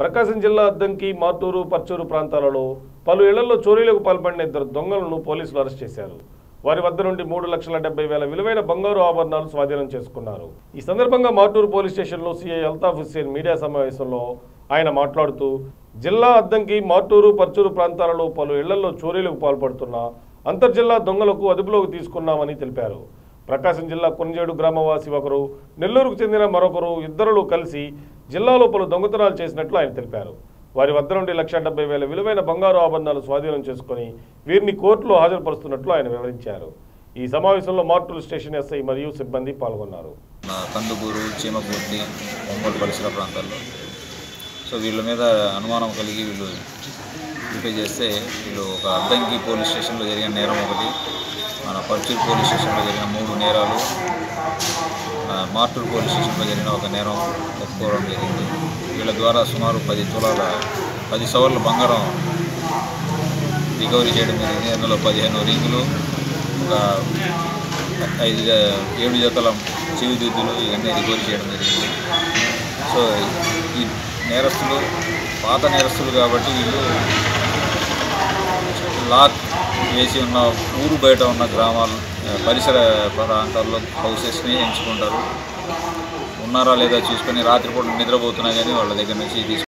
ప్రకాశం జిల్లా అద్దంకి మార్టూరు పర్చూరు ప్రాంతాలలో పలు ఇళ్లలో చోరీలకు పాల్పడిన ఇద్దరు దొంగలను పోలీసులు అరెస్ట్ చేశారు వారి వద్ద నుండి మూడు లక్షల డెబ్బై వేల విలువైన బంగారు ఆభరణాలు స్వాధీనం చేసుకున్నారు ఈ సందర్భంగా మార్టూరు పోలీస్ స్టేషన్లో సీఐ అల్తాఫ్ హుస్సేన్ మీడియా సమావేశంలో ఆయన మాట్లాడుతూ జిల్లా అద్దంకి మార్టూరు పర్చూరు ప్రాంతాలలో పలు ఇళ్లలో చోరీలకు పాల్పడుతున్న అంతర్జిల్లా దొంగలకు అదుపులోకి తీసుకున్నామని తెలిపారు ప్రకాశం జిల్లా కొనిజేడు గ్రామవాసి ఒకరు నెల్లూరుకు చెందిన మరొకరు ఇద్దరులు కలిసి జిల్లాలో పలు దొంగతనాలు చేసినట్లు ఆయన తెలిపారు వారి వద్ద నుండి లక్ష డెబ్బై వేల విలువైన బంగారు ఆభరణాలు స్వాధీనం చేసుకుని వీరిని కోర్టులో హాజరుపరుస్తున్నట్లు ఆయన వివరించారు ఈ సమావేశంలో మార్టూరు స్టేషన్ ఎస్ఐ మరియు సిబ్బంది పాల్గొన్నారు నా కందుకూరు చీమపూర్తి ఒంగోలు పరిసర ప్రాంతాల్లో సో వీళ్ళ మీద అనుమానం కలిగి వీళ్ళు వెరిఫై చేస్తే వీళ్ళు ఒక అద్దంకి పోలీస్ స్టేషన్లో జరిగిన నేరం ఒకటి మన పర్చూరు పోలీస్ స్టేషన్లో జరిగిన మూడు నేరాలు ఆ, మార్టూరు పోలీస్ స్టేషన్లో జరిగిన ఒక నేరం ఒప్పుకోవడం జరిగింది వీళ్ళ ద్వారా సుమారు పది తులాల పది సవర్ల బంగారం రికవరీ చేయడం జరిగింది అందులో పదిహేను రింగులు ఒక ఐదు జ- ఏడు జతల చెవిదిద్దులు ఇవన్నీ రికవరీ చేయడం జరిగింది సో ఈ నేరస్తులు పాత నేరస్తులు కాబట్టి వీళ్ళు లాక్ వేసి ఉన్న ఊరు బయట ఉన్న గ్రామాలు ఆ, పరిసర ప్రాంతాల్లో హౌసెస్ని ఎంచుకుంటారు ఉన్నారా లేదా చూసుకొని రాత్రిపూట నిద్రపోతున్నా కానీ వాళ్ళ దగ్గర నుంచి తీసుకు